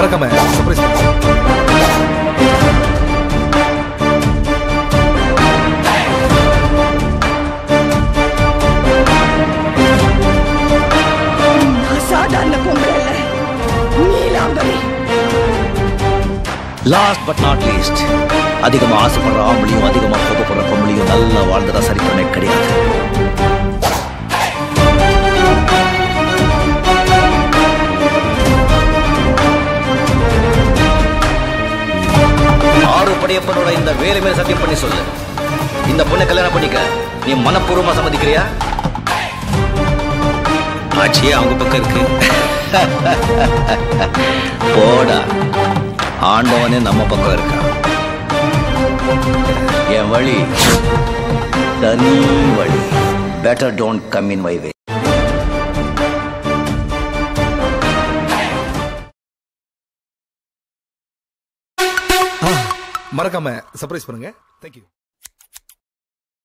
மறக்காம சர்ப்ரைஸ் பண்ணுங்க சாதாரண பொம்பளை இல்ல Neelambari last but not least அதிகமா ஆசைப்படுற ஆம்பளையும் அதிகமா கோபப்படுற பொம்பளையும் நல்லா வாழ்ந்ததா சரித்திரமே கிடையாது ஆறு படையப்பனோட இந்த வேலை மேல சத்தியம் பண்ணி சொல்லு இந்த பொண்ணை கல்யாணம் பண்ணிக்க நீ மனப்பூர்வமா சம்மதிக்கிறியா ஆட்சியே அவங்க பக்கம் இருக்கு போடா ஆண்டவனே நம்ம பக்கம் இருக்கான் என் வழி தனி வழி better don't come in my way மறக்காம சர்ப்ரைஸ் பண்ணுங்க தேங்க்யூ